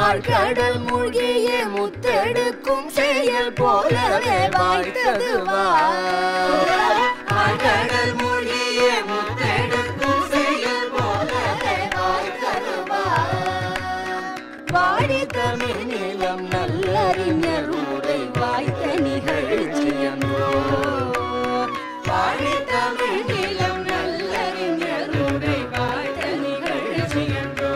ஆழ்கடல் மூழ்கிய முத்தெடுக்கும் செயல் போலவே வாய்த்தது ஆழ்கடல் மூழ்கிய முத்தெடுக்கும் செயல் போலவே வாய்த்தது வாடி தமிழ் நிலம் நல்லறிஞர் உரை வாய்த்த நிகழ்ச்சியன்றோ வாடி தமிழ் நிலம் நல்லறிஞர் உரை வாய்த்த நிகழ்ச்சியன்றோ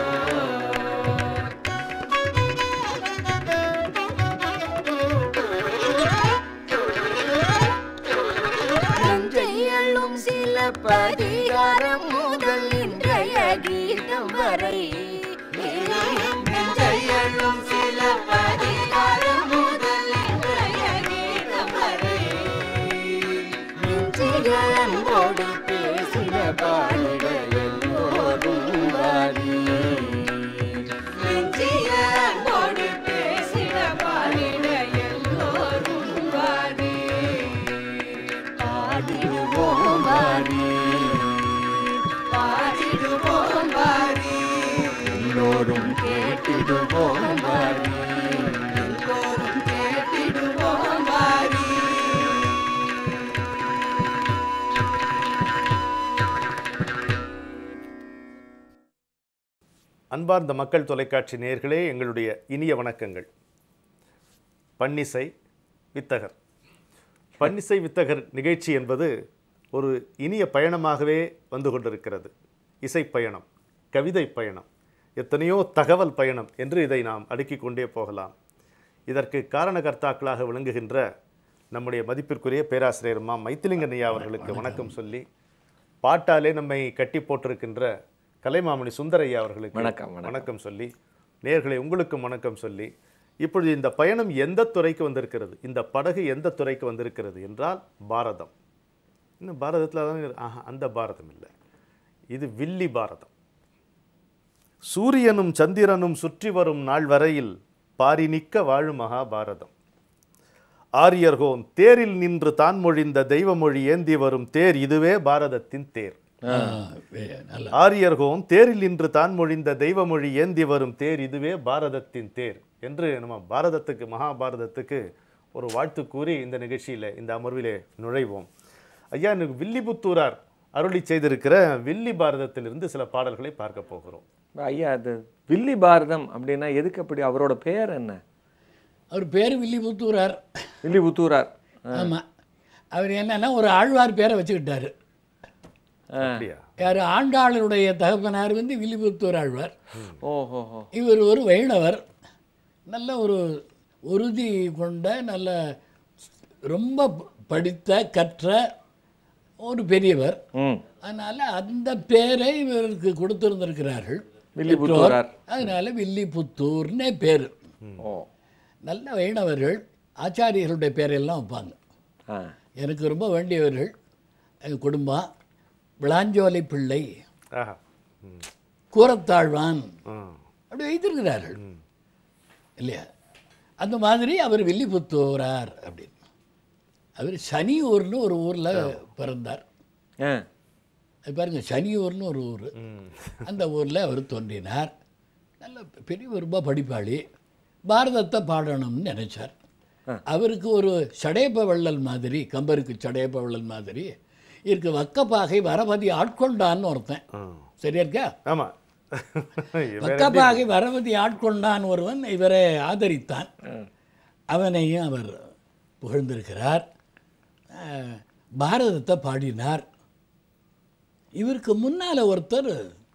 நஞ்சையள்ளும் சில பதிகாரம் முதல் இன்றைய கீதம் வரை நஞ்சையள்ளும் சில பதிகாரம் முதல் இன்றைய கீதம் வரை நெஞ்சிகளோடு பேசின பாடிட எல்லோரும் வாரி நெஞ்சிகளோடு பேசின பாடிட எல்லோரும் வாரி பாடிடுவோம் வாரி பாடிடுவோம் வாரி எல்லோரும் கேட்டிடுவோம் வாரி எல்லோரும் கேட்டிடுவோம் வாரி அன்பார்ந்த மக்கள் தொலைக்காட்சி நேயர்களே எங்களுடைய இனிய வணக்கங்கள் பன்னிசை வித்தகர் பன்னிசை வித்தகர் நிகழ்ச்சி என்பது ஒரு இனிய பயணமாகவே வந்து கொண்டிருக்கிறது இசை பயணம் கவிதை பயணம் எத்தனையோ தகவல் பயணம் என்று இதை நாம் அடுக்கிக் கொண்டே போகலாம் இதற்கு காரணகர்த்தாக்களாக விளங்குகின்ற நம்முடைய மதிப்பிற்குரிய பேராசிரியர் மா மைத்திலிங்கன் ஐயா அவர்களுக்கு வணக்கம் சொல்லி பாட்டாலே நம்மை கட்டி போட்டிருக்கின்ற கலைமாமணி சுந்தரையா அவர்களுக்கு வணக்கம், வணக்கம். வணக்கம் சொல்லி நேயர்களே உங்களுக்கும் வணக்கம் சொல்லி இப்பொழுது இந்த பயணம் எந்த துறைக்கு வந்திருக்கிறது இந்த படகு எந்த துறைக்கு வந்திருக்கிறது என்றால் பாரதம் இன்னும் பாரதத்தில் தான் இரு- ஆஹா அந்த பாரதம் இல்லை இது வில்லி பாரதம் சூரியனும் சந்திரனும் சுற்றி வரும் நாள் வரையில் பாரினிக்க வாழும் மகாபாரதம் ஆரியர்கோன் தேரில் நின்று தான் மொழிந்த தெய்வமொழி ஏந்தி வரும் தேர் இதுவே பாரதத்தின் தேர் நல்ல ஆரியர்கோன் தேரில் நின்று தான் மொழிந்த தெய்வமொழி ஏந்தி வரும் தேர் இதுவே பாரதத்தின் தேர் என்று நம்ம பாரதத்துக்கு மகாபாரதத்துக்கு ஒரு வாழ்த்து கூறி இந்த நிகழ்ச்சியில் இந்த அமர்விலே நுழைவோம் ஐயா எனக்கு வில்லிபுத்தூரார் அருளி செய்திருக்கிற வில்லி பாரதத்திலிருந்து சில பாடல்களை பார்க்க போகிறோம் ஐயா அது வில்லி பாரதம் அப்படின்னா எதுக்கு அப்படி அவரோட பெயர் என்ன அவர் பேர் வில்லிபுத்தூரார் வில்லி புத்தூரார் ஆமாம் அவர் என்னன்னா ஒரு ஆழ்வார் பேரை வச்சுக்கிட்டாரு அப்படியா யார் ஆண்டாளருடைய தகப்பனார் வந்து வில்லிபுத்தூர் ஆழ்வார் ஓஹோ ஹோ இவர் ஒரு வைணவர் நல்ல ஒரு உறுதி கொண்ட நல்ல ரொம்ப படித்த கற்ற ஒரு பெரியவர் ம் அதனால் அந்த பேரை இவருக்கு கொடுத்திருந்திருக்கிறார்கள் வில்லிபுத்தூரார். அதனால வில்லிபுத்தூர்னே பேர் ஓ நல்ல வைணவர்கள் ஆச்சாரியர்களுடைய பேரெல்லாம் வைப்பாங்க ஆ எனக்கு ரொம்ப வேண்டியவர்கள் எங்கள் குடும்பம் விளாஞ்சோலை பிள்ளை ஆஹா ம். கூரத்தாழ்வான் ம். அப்படி வைத்திருக்கிறார்கள் இல்லையா அந்த மாதிரி அவர் வில்லிபுத்தூரார் அப்படின்னு அவர் சனியூர்னு ஒரு ஊரில் பிறந்தார் ஆ அது பாருங்க சனியூர்னு ஒரு ஊர் அந்த ஊரில் அவர் தோன்றினார் நல்ல பெரிய ரொம்ப படிப்பாளி பாரதத்தை பாடணும்னு நினைச்சார் அவருக்கு ஒரு சடையப்ப வள்ளல் மாதிரி கம்பருக்கு சடையப்ப வள்ளல் மாதிரி இருக்கு வக்கப்பாகை வரபதி ஆட்கொண்டான்னு ஒருத்தன் ம். சரியா இருக்கா ஆமா இவர் வக்கப்பாகை வரபதி ஆட்கொண்டான் ஒருவன் இவரை ஆதரித்தான் அவனையும் அவர் புகழ்ந்திருக்கிறார் அஹ், பாரதத்தை பாடினார் இவருக்கு முன்னால ஒருத்தர்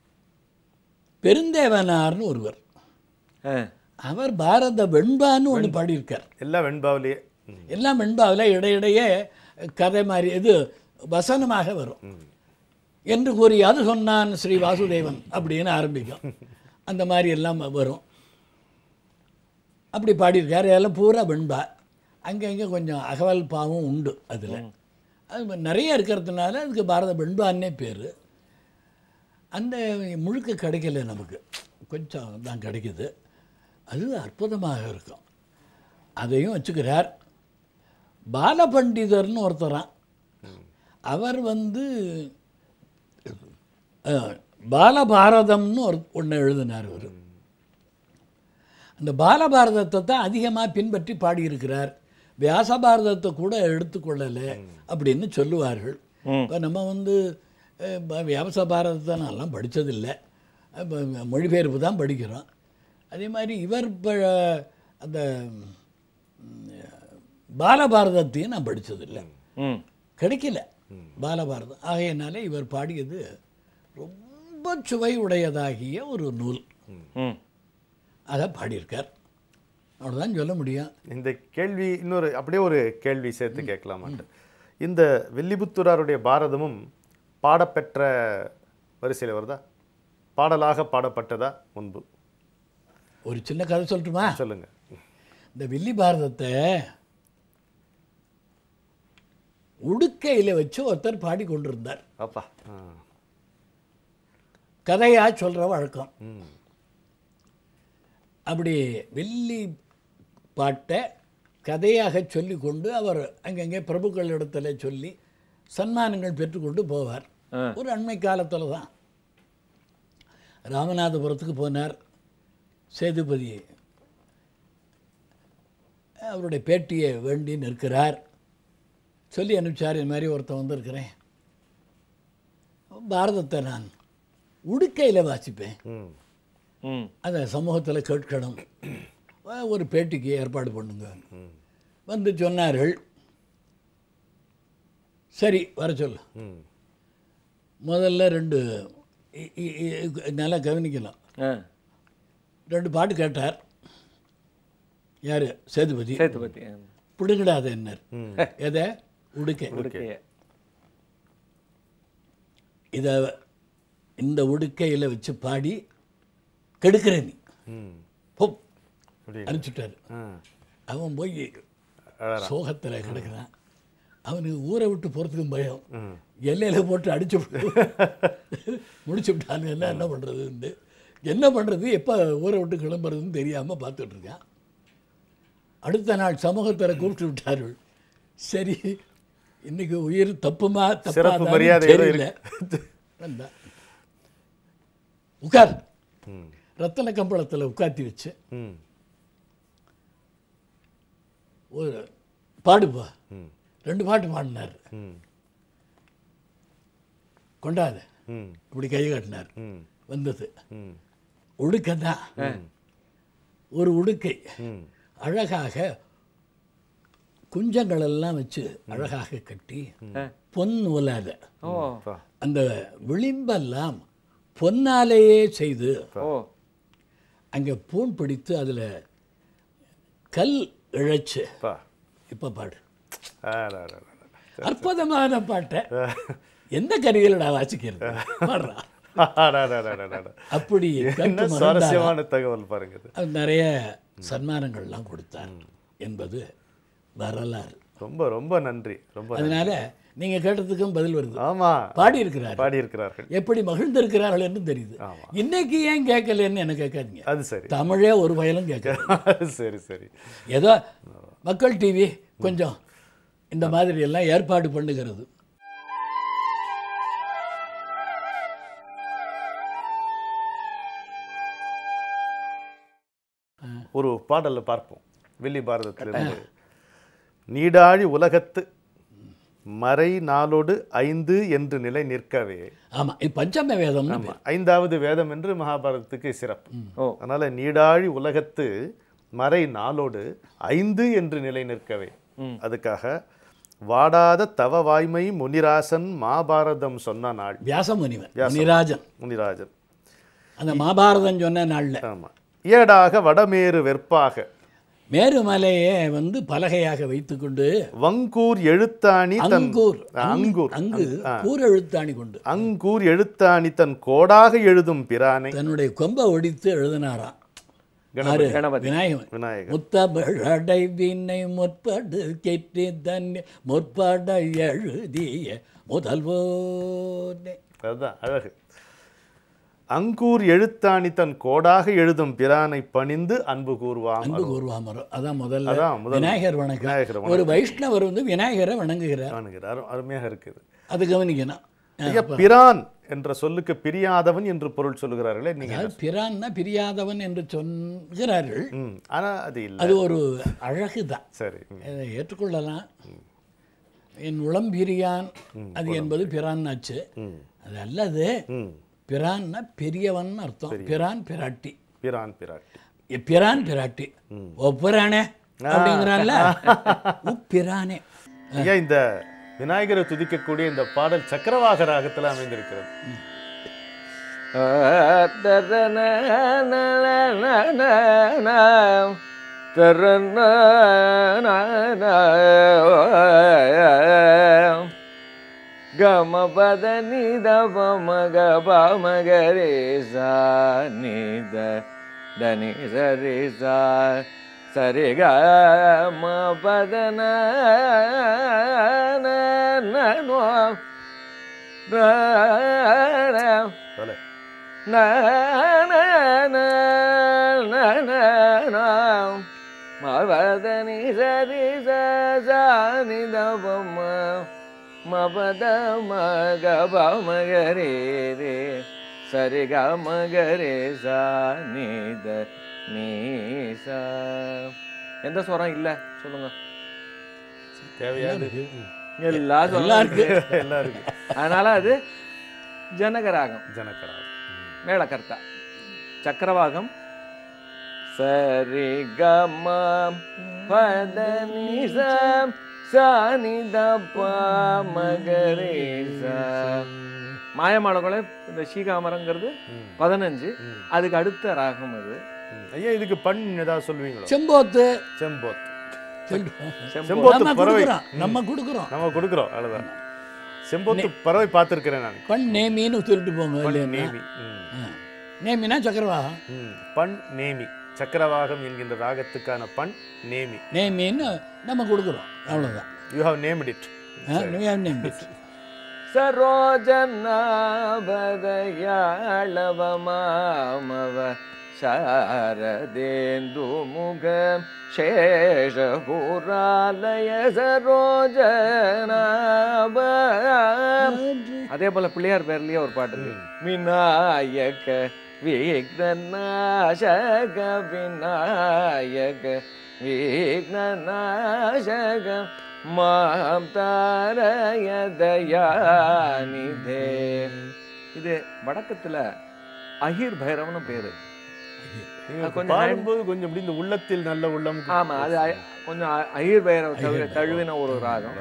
பெருந்தேவனார்னு ஒருவர் ஆ அவர் பாரத வெண்பான்னு ஒன்று பாடியிருக்கார் எல்லாம் வெண்பாவிலேயே ம். எல்லாம் வெண்பாவில் இடையிடையே கதை மாதிரி இது வசனமாக வரும் என்று கூறி அது சொன்னான் ஸ்ரீ வாசுதேவன் அப்படின்னு ஆரம்பிக்கும் அந்த மாதிரி எல்லாம் வரும் அப்படி பாடியிருக்காரு அதெல்லாம் பூரா வெண்பா அங்கங்கே கொஞ்சம் அகவல் பாவம் உண்டு அதில் அது நிறைய இருக்கிறதுனால அதுக்கு பாரத வெண்பான்னே பேர் அந்த முழுக்க கிடைக்கல நமக்கு கொஞ்சம் தான் கிடைக்குது அது அற்புதமாக இருக்கும் அதையும் வச்சுக்கிறார் பாலபண்டிதர்னு ஒருத்தரான் அவர் வந்து அஹ், பாலபாரதம்னு ஒரு ஒன்று எழுதினார் அவர் இந்த பாலபாரதத்தை தான் அதிகமாக பின்பற்றி பாடியிருக்கிறார் வியாச பாரதத்தை கூட எடுத்துக்கொள்ளலை அப்படின்னு சொல்லுவார்கள் இப்போ நம்ம வந்து அஹ், ப- வியாச பாரதத்தை நான்லாம் படித்ததில்லை இப்போ மொழிபெயர்ப்பு தான் படிக்கிறோம் அதே மாதிரி இவர் இப்போ அந்த ம், பாலபாரதத்தையும் நான் படித்ததில்லை ம் கிடைக்கல பாலபாரதம் ஆகையினாலே இவர் பாடியது ரொம்ப சுவை உடையதாகிய ஒரு நூல் ம் அதை பாடியிருக்கார் அவ்வளோதான் சொல்ல முடியும் இந்த கேள்வி இன்னொரு அப்படியே ஒரு கேள்வி சேர்த்து கேட்கலாமாட்டு இந்த வில்லிபுத்தூராருடைய பாரதமும் பாடப்பெற்ற வரிசையில் வருதா பாடலாக பாடப்பட்டதா முன்பு ஒரு சின்ன கதை சொல்லட்டுமா சொல்லுங்க இந்த வில்லி பாரதத்தை உடுக்கையில் வச்சு ஒருத்தர் பாடி கொண்டிருந்தார் அப்பா ஆ. கதையாக சொல்கிற வழக்கம் ம் அப்படி வெள்ளி பாட்டை கதையாக சொல்லி கொண்டு அவர் அங்கங்கே பிரபுக்களிடத்தில் சொல்லி சன்மானங்கள் பெற்றுக்கொண்டு போவார் ஆ. ஒரு அண்மை காலத்தில் தான் ராமநாதபுரத்துக்கு போனார் சேதுபதி அவருடைய பேட்டியை வேண்டி நிற்கிறார் சொல்லி அனுப்பிச்சார் இந்த மாதிரி ஒருத்தன் வந்திருக்கிறேன் பாரதத்தை நான் உடுக்கையில் வாசிப்பேன் ம் ம் அதை சமூகத்தில் கேட்கணும் அஹ் ஒரு பேட்டிக்கு ஏற்பாடு பண்ணுங்க வந்து சொன்னார்கள் சரி வர சொல்லு ம் முதல்ல ரெண்டு இ- இ- இ- நல்லா கவனிக்கலாம் ஆ ரெண்டு பாட்டு கேட்டார் யார் சேதுபதி சேத்துபதி ஆ. பிடுங்கிடாத என்ன எதை உடுக்கை உடுக்கைய இதை இந்த உடுக்கையில் வச்சு பாடி கெடுக்கிற நீ ம் போ அப்படி அனுப்பிச்சுட்டாரு ஆ அவன் போய் அழறா. சோகத்தில் கிடக்குறான் அவனுக்கு ஊரை விட்டு போகிறதுக்கும் பயம் ம் எல்லையில் போட்டு அடிச்சு முடிச்சு விட்டாங்க என்ன என்ன பண்ணுறதுன்னு என்ன பண்ணுறது எப்போ ஊரை விட்டு கிளம்புறதுன்னு தெரியாமல் பார்த்துட்டு இருக்கான் அடுத்த நாள் சமூகத்தில் கூப்பிட்டு விட்டார்கள் சரி இன்னைக்கு உயிர் தப்புமா சிறப்பு தப்பா மரியாதை ஏதோ தெரியல வந்தா. உட்கார் ம் ரத்தன கம்பளத்தில் உட்காத்தி வச்சு ம் ஒரு பாடுப்பா ம் ரெண்டு பாட்டு பாடினார் ம் கொண்டாத ம் இப்படி கை காட்டினார் ம் வந்தது ம் உடுக்கை தான் ஒரு உடுக்கை ம் அழகாக குஞ்சங்கள் எல்லாம் வச்சு அழகாக கட்டி ஆ. பொன் உலாத ஓ அப்பா அந்த விளிம்பெல்லாம் பொன்னாலேயே செய்து ஓ அங்கே பூன் பிடித்து அதில் கல் இழைச்சு அப்பா இப்போ பாடு அடடடடட. அற்புதமான பாட்டை எந்த கருவியில் நான் வாசிக்கிறது பாடுறா அடடடடடட. அப்படி என்ன கற்று மறந்தாரா? சுவாரஸ்யமான தகவல் பாருங்க இது அவர் நிறைய சன்மானங்கள்லாம் கொடுத்தார் என்பது வரலாறு ரொம்ப ரொம்ப நன்றி ரொம்ப நன்றி. அதனால நீங்க கேட்டதுக்கும் பதில் வருது ஆமா பாடி இருக்கிறார் பாடியிருக்கிறார்கள் எப்படி மகிழ்ந்திருக்கிறார்கள் என்று தெரியுது ஆமா. இன்னைக்கு ஏன் கேட்கலன்னு எனக்கு கேட்காதீங்க அது சரி தமிழே ஒரு வயலும் கேட்க அது சரி சரி ஏதோ மக்கள் டிவி கொஞ்சம் இந்த மாதிரி எல்லாம் ஏற்பாடு பண்ணுகிறது ஒரு பாடல்ல பார்ப்போம் வெள்ளி பாரதத்திலிருந்து நீடாழி உலகத்து மறை நாளோடு ஐந்து என்று நிலை நிற்கவே ஆமா இது பஞ்சம வேதம்னு ஆமா ஐந்தாவது வேதம் என்று மகாபாரதத்துக்கு சிறப்பு ஓ அதனால நீடாழி உலகத்து மறை நாளோடு ஐந்து என்று நிலை நிற்கவே அதுக்காக வாடாத தவ வாய்மை முனிராசன் மாபாரதம் சொன்ன நாள் வியாச முனிவன் முனிராஜன் முனிராஜன் அந்த மகாபாரதம் சொன்ன நாள்ல ஆமா ஏடாக வடமேறு வெற்பாக மேருமலையை வந்து பலகையாக வைத்துக்கொண்டு வங்கூர் எழுத்தாணி தன் அங்கூர் அங்கூர் அங்கு கூர் எழுத்தாணி கொண்டு அங்கூர் எழுத்தாணி தன் கோடாக எழுதும் பிரானை தன்னுடைய கொம்பை ஒடித்து எழுதினாராம் கணபதி. யாரு? கணபதி. விநாயகன் விநாயகர் முத்தமிழடை வினை முற்படு கெற்றி தன்னை முற்பட எழுதிய முதல்வோனே அதுதான் அழகு அங்கூர் எழுத்தாணி தன் கோடாக எழுதும் பிரானை பணிந்து அன்பு கூறுவாம் அன்பு கூறுவாமரம் அதான் முதல்ல அதான் முதல்ல. விநாயகர் வணக்கம் விநாயகர் ஒரு வைஷ்ணவர் வந்து விநாயகரை வணங்குகிறார் அருமையாக இருக்குது அது கவனிக்கணும் ஐயா பிரான் என்ற சொல்லுக்கு பிரியாதவன் என்று பொருள் சொல்லுகிறார்களே நீங்க அதாவது பிரான்னா பிரியாதவன் என்று சொல்கிறார்கள் ம் ஆனா அது இல்லை அது ஒரு அழகு தான் சரி ம், அதை ஏற்றுக்கொள்ளலாம் என் உளம் பிரியான் அது என்பது பிரான் ஆச்சு ம் அது அல்லது ம் பிரான்னா பெரியவன் அர்த்தம் பிரான் பிராட்டி பிரான் பிராட்டி எ, பிரான் பிராட்டி ஓ பிரானே அப்படிங்கிறான்ல உப்பிரானே ஐயா இந்த விநாயகரை துதிக்கக்கூடிய இந்த பாடல் சக்கரவாக ராகத்துல அமைந்திருக்கிறது ಗಮ ಪದ ನಿದ ಮಗ ಮಗ ರೇ ಸಾ ನಿದ ಧನಿ ಸರಿ ಸಾ ಸರಿ ಗ ಮ ಪದ ನ ನ ನ ನೋ ರ ರ போல. na na na na na na மவதனி சரி சாணி தபம மபத மக பமகரே ரே சரி க மகரே சாணி த நீ சா எந்த ஸ்வரம் இல்ல சொல்லுங்க தேவையாது எல்லா ஸ்வரம் எல்லாம் இருக்கு. இருக்கு. எல்லாம் இருக்கு அதனால அது ஜனகராகம் ஜனக்கராகம் மேளகர்த்தா சக்கரவாகம் சரி கம பத நிச சாணி தப்ப மகரே சா மாயமாளகுல இந்த ஸ்ரீகாமரங்கிறது ம். பதினஞ்சு ம். அதுக்கு அடுத்த ராகம் அது ம். ஐயா இதுக்கு பண் ஏதாவது சொல்லுவீங்களா செம்போத்து செம்போத் சொல்லிட்டு செம்போத்து நம்ம பறவை கொடுக்குறோம் நம்ம கொடுக்குறோம் நம்ம கொடுக்குறோம் அவ்வளவுதான் செம்போத்து பறவை பார்த்துருக்கிறேன் நான் பண் நேமின்னு சொல்லிட்டு போங்க பண் இல்லையா நேமி ம். ஆ. நேமினா சக்கரவாகம் ம். பண் நேமி சக்கரவாகம் என்கின்ற ராகத்துக்கான பண் நேமி நேமின்னு நம்ம கொடுக்குறோம் அவ்வளோதான் you have named it name ಸರೋಜನಾಭದಯಾಳವ ಮಾಮವ ಶಾರದೇಂದು ಮುಗ ಶೇಷಪುರಾಲಯ சரோஜனாப அதே போல பிள்ளையார் பேர்லயே ஒரு பாட்டு இருக்கு விநாயக விக்னநாசக விநாயக விக்னநாசக மாம் தாரய தயாநிதே இது வடக்கத்துல அஹீர் பைரவனு பேரு நீங்க கொஞ்சம் பாடும்போது கொஞ்சம் இப்படி இந்த உள்ளத்தில் நல்ல உள்ளம் ஆமா அது அ- கொஞ்சம் அ- அஹீர் பைரவ தழுவி- தழுவின ஒரு ராகம்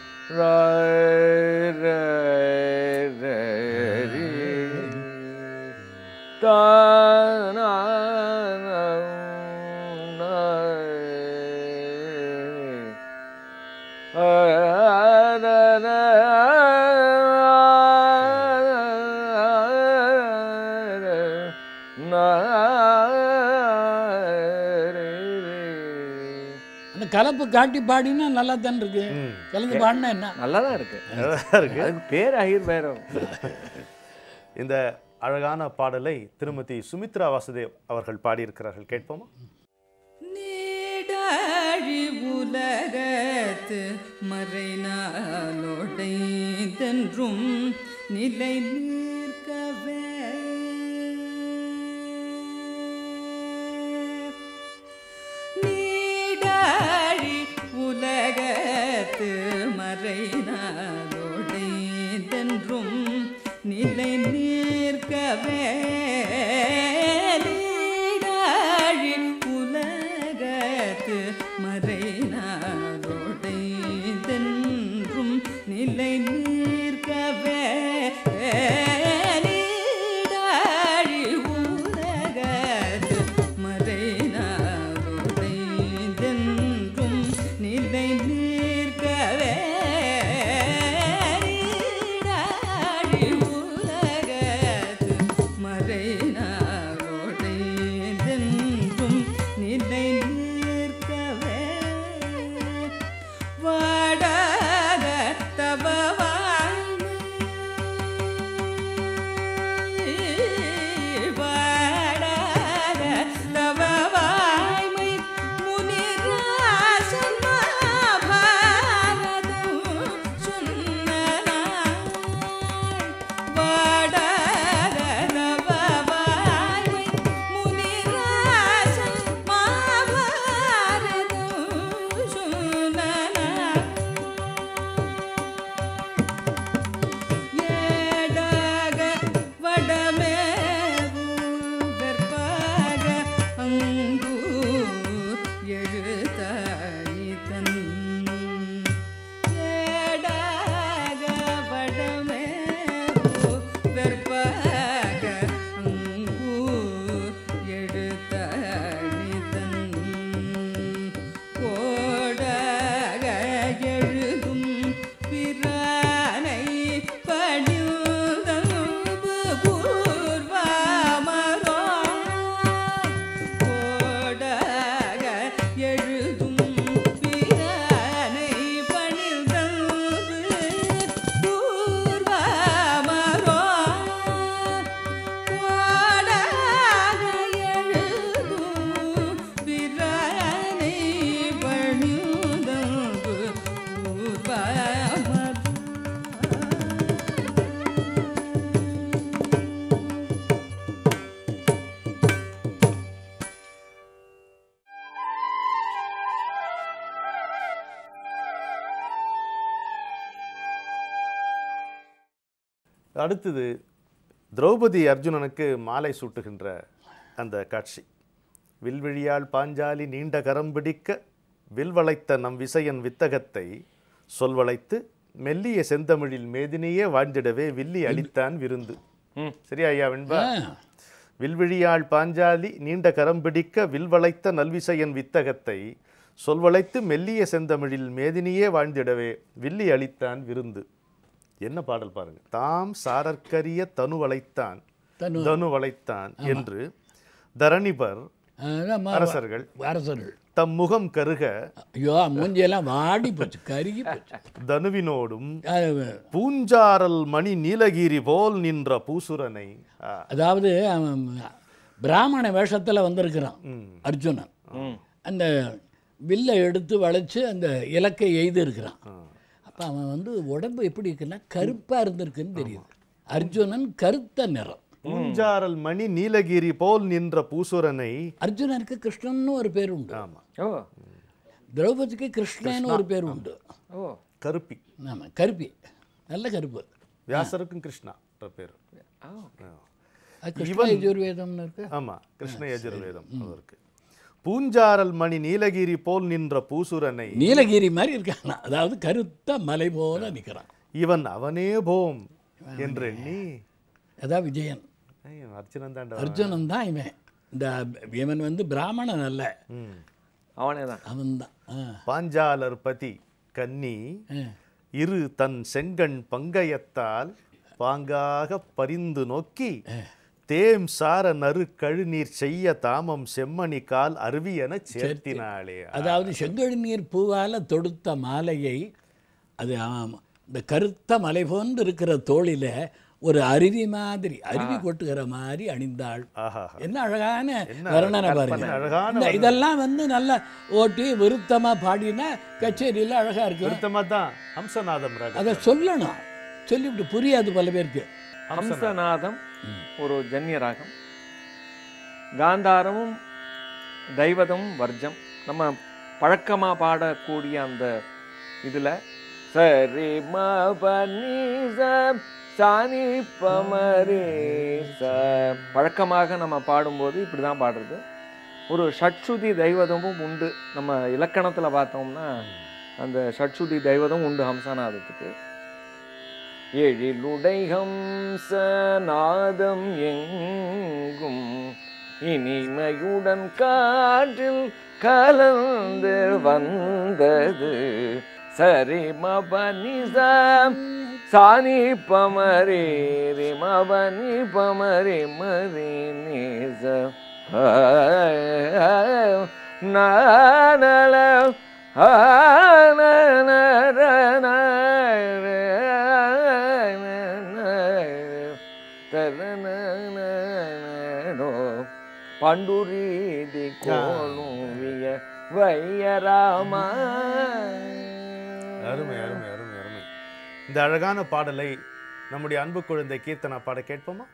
அந்த கலப்பு காட்டி பாடினா நல்லா தான் இருக்கு ம். கலந்து பாடினா என்ன நல்லாதான் இருக்கு நல்லா இருக்கு அதுக்கு பேர் அஹீர் பைரவ் இந்த அழகான பாடலை திருமதி சுமித்ரா வாசுதேவ் அவர்கள் பாடியிருக்கிறார்கள் கேட்போமா நீடாழி உலகத்து மறைநாளொடைந்தென்றும் நிலை நிற்கவே நீடாழி உலகத்து மறைநாளொடைந்தென்றும் நிலை நிற்கவே நீடாழி உலகத்து மறைநாளொடைந்தென்றும் நிலை நிற்கவே நீடாழி உலகத்து மறைநாளொடைந்தென்றும் நிலை நிற்கவே நீடாழி உலகத்து அடுத்தது திரௌபதி அர்ஜுனனுக்கு மாலை சூட்டுகின்ற அந்த காட்சி வில்விழியால் பாஞ்சாலி நீண்ட கரம் பிடிக்க வில்வளைத்த நம் விசயன் வித்தகத்தை சொல்வளைத்து மெல்லிய செந்தமிழில் மேதினியே வாழ்ந்திடவே வில்லி அளித்தான் விருந்து ம். சரியா ஐயா வெண்பா ஆ, வில்விழியாள் பாஞ்சாலி நீண்ட கரம் பிடிக்க வில்வளைத்த நல்விசையன் வித்தகத்தை சொல்வளைத்து மெல்லிய செந்தமிழில் மேதினியே வாழ்ந்திடவே வில்லி அளித்தான் விருந்து என்ன பாடல் பாருங்க தாம் சாரற்கரிய தனு வளைத்தான் தனு தனு வளைத்தான் என்று தரணிபர் ஆ, ஆமா, அரசர்கள் அரசர்கள் தம் முகம் கருக ஐயோ மூஞ்சியெல்லாம் வாடி போச்சு கருகி போச்சு தனுவினோடும் அது, பூஞ்சாரல் மணி நீலகிரி போல் நின்ற பூசுரனை ஆ, அதாவது அவன் பிராமண வேஷத்தில் வந்திருக்கிறான் அர்ஜுனன் அந்த வில்லை எடுத்து வளைச்சு அந்த இலக்கை எய்து இருக்கிறான் அப்போ அவன் வந்து உடம்பு எப்படி இருக்குன்னா கருப்பாக இருந்திருக்குன்னு தெரியுது அர்ஜுனன் கருத்த நிறம் பூஞ்சாரல் மணி நீலகிரி போல் நின்ற பூசுரனை அர்ஜுனனுக்கு கிருஷ்ணன்னு ஒரு பேர் உண்டு ஆமா ஓ திரௌபதிக்கு கிருஷ்ணன்னு ஒரு பேர் உண்டு ஓ கருப்பி ஆமாம் கருப்பி நல்ல கருப்பு வியாசருக்கும் கிருஷ்ணா பேர் ஓ அது கிருஷ்ண யஜுர்வேதம்னு இருக்கு ஆமா கிருஷ்ண யஜுர்வேதம் அவருக்கு பூஞ்சாரல் மணி நீலகிரி போல் நின்ற பூசுரனை நீலகிரி மாதிரி இருக்கான் அதாவது கருத்த மலை போல நிற்கிறான் இவன் அவனே போம் என்று எண்ணி அதான் விஜயன் ஐய், அர்ஜுனன் தாண்டா அர்ஜுனன் தான் இவன் இந்த இவன் வந்து பிராமணன் அல்ல அவனே தான் அவன்தான் ஆ பாஞ்சாலர் பதி கன்னி ஆ. இரு தன் செங்கண் பங்கயத்தால் பாங்காக பரிந்து நோக்கி தேம் சார நறு கழுநீர் செய்ய தாமம் செம்மணி கால் அருவியென சேர்த்தினாளே அதாவது செங்கழுநீர் பூவால் தொடுத்த மாலையை அது ஆம், இந்த கருத்த மலை போன்று இருக்கிற தோளில ஒரு அருவி மாதிரி அருவி கொட்டுகிற மாதிரி அணிந்தாள் ஆஹா என்ன அழகான வர்ணனை பாருங்க அழகான இந்த இதெல்லாம் வந்து நல்லா ஓட்டி விருத்தமா பாடினா கச்சேரியில் அழகா இருக்கும் விருத்தமா தான் ஹம்சநாதம் ராகம் அதை சொல்லணும் சொல்லிவிட்டு புரியாது பல பேருக்கு ஹம்சநாதம் ஒரு ஜன்ய ராகம் காந்தாரமும் தெய்வதம் வர்ஜம் நம்ம பழக்கமா பாடக்கூடிய அந்த இதுல சரி ம பனி ச சாணி பமரே ச பழக்கமாக நம்ம பாடும்போது இப்படி தான் பாடுறது ஒரு ஷட்சுதி தெய்வதமும் உண்டு நம்ம இலக்கணத்தில் பார்த்தோம்னா அந்த ஷட்சுதி தெய்வதம் உண்டு ஹம்சநாதத்துக்கு எழிலுடை ஹம்ச நாதம் எங்கும் இனிமையுடன் காற்றில் கலந்து வந்தது சரி மபனிச சாணி பமரே ரே மபனி பமரே மரே நேச நானல பண்டுரீதி கோணுவிய வையராமா அருமை அருமை அருமை அருமை இந்த அழகான பாடலை நம்முடைய அன்பு குழந்தை கீர்த்தனா பாட கேட்போமா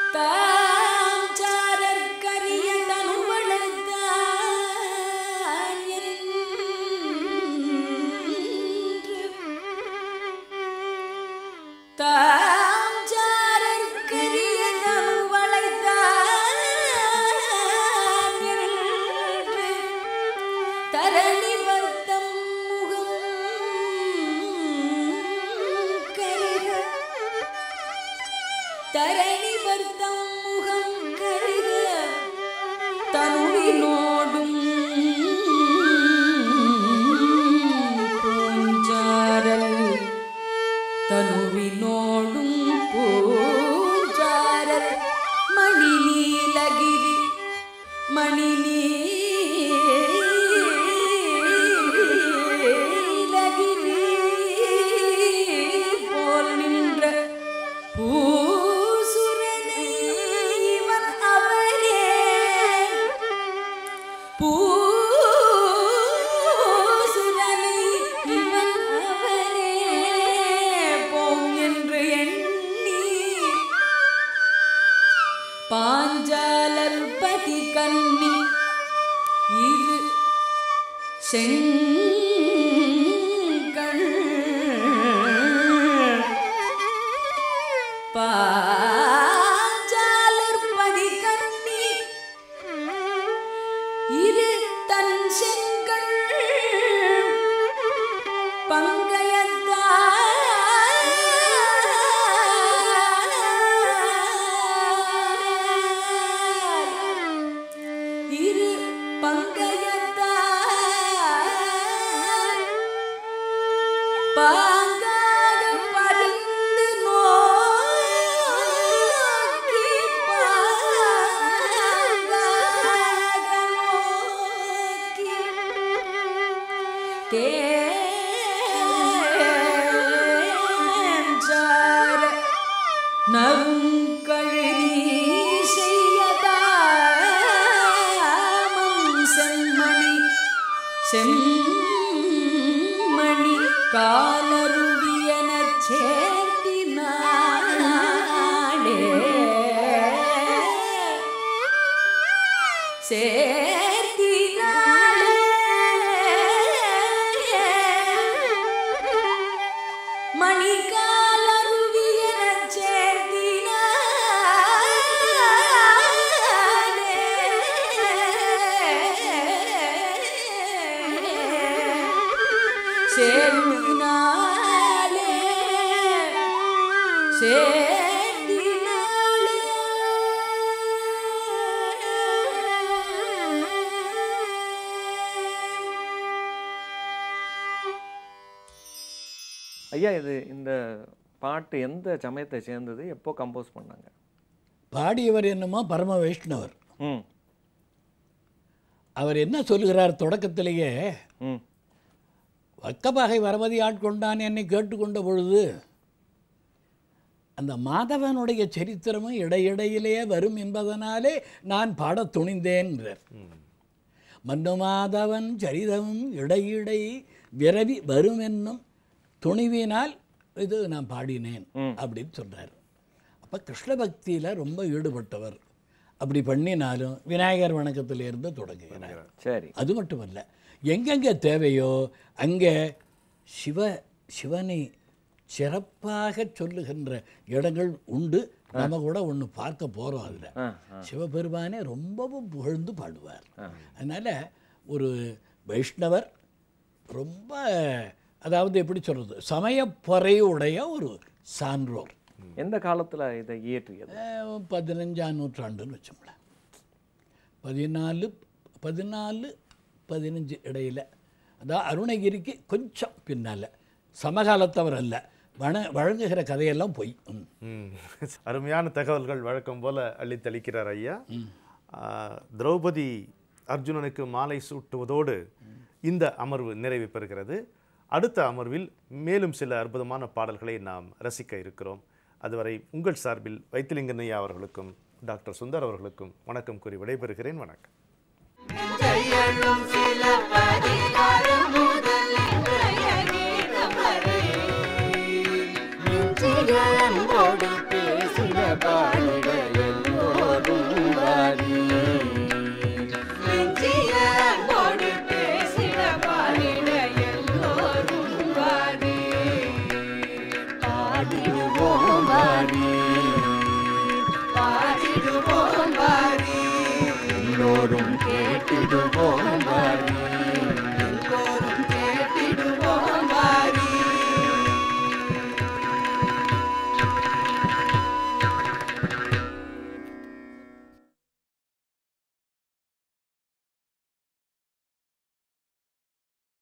தாம் சாரற்கரிய தனுவளத்தான் செங்கண் பாஞ்சாலர் பதிகண்ணி இரு தன் செங்கண் பங்கயத்தார் இரு பங்கயத்தார் பாங்காக பரிந்து நோக்கி பாங்காக நோக்கி தேஞ்சார நறுங்கழி செய்யதாமம் செம்மணி செம்மணி காலருவியனச் சேர்த்தினாளே சேர்த்தினாளே மணிகாலருவியனச் சேர்த்தினாலே சேர்த்தினாலே ஐயா இது இந்த பாட்டு எந்த சமயத்தை சேர்ந்தது எப்போ கம்போஸ் பண்ணாங்க பாடியவர் என்னமோ பரம வைஷ்ணவர் ம் அவர் என்ன சொல்லுகிறார் தொடக்கத்திலேயே ம் வக்கபகை வரமதி ஆட்கொண்டான் என்னை கேட்டுக்கொண்ட பொழுது அந்த மாதவனுடைய சரித்திரமும் இடையிடையிலே வரும் என்பதனாலே நான் பாடத் துணிந்தேன்றார் மன்னு மாதவன் சரிதமும் இடையிடை விரவி வரும் என்னும் துணிவினால் இது நான் பாடினேன் அப்படின்னு சொல்றார் அப்போ கிருஷ்ண பக்தியில் ரொம்ப ஈடுபட்டவர் அப்படி பண்ணினாலும் விநாயகர் வணக்கத்திலிருந்து தொடங்குகிறார் சரி அது மட்டுமல்ல எங்கெங்கே தேவையோ அங்கே சிவ சிவனை சிறப்பாக சொல்லுகின்ற இடங்கள் உண்டு நம்ம கூட ஒன்று பார்க்க போகிறோம் அதில் ஆ சிவபெருமானே ரொம்பவும் புகழ்ந்து பாடுவார் அதனால் ஒரு வைஷ்ணவர் ரொம்ப அதாவது எப்படி சொல்கிறது சமயப்பொறையுடைய ஒரு சான்றோர் எந்த காலத்தில் இதை இயற்றியது அஹ், பதினஞ்சாம் நூற்றாண்டுன்னு வச்சோம்ல பதினாலு பதினாலு பதினஞ்சு இடையில அதான் அருணகிரிக்கு கொஞ்சம் பின்னால் சமகாலத்தவர் அல்ல வண வழங்குகிற கதையெல்லாம் பொய் ம். ம். அருமையான தகவல்கள் வழக்கம் போல அள்ளித்தளிக்கிறார் ஐயா ஆ, திரௌபதி அர்ஜுனனுக்கு மாலை சூட்டுவதோடு இந்த அமர்வு நிறைவு பெறுகிறது அடுத்த அமர்வில் மேலும் சில அற்புதமான பாடல்களை நாம் ரசிக்க இருக்கிறோம் அதுவரை உங்கள் சார்பில் வைத்திலிங்கன் ஐயா அவர்களுக்கும் டாக்டர் சுந்தர் அவர்களுக்கும் வணக்கம் கூறி விடைபெறுகிறேன் வணக்கம் கையெழும் சில பதி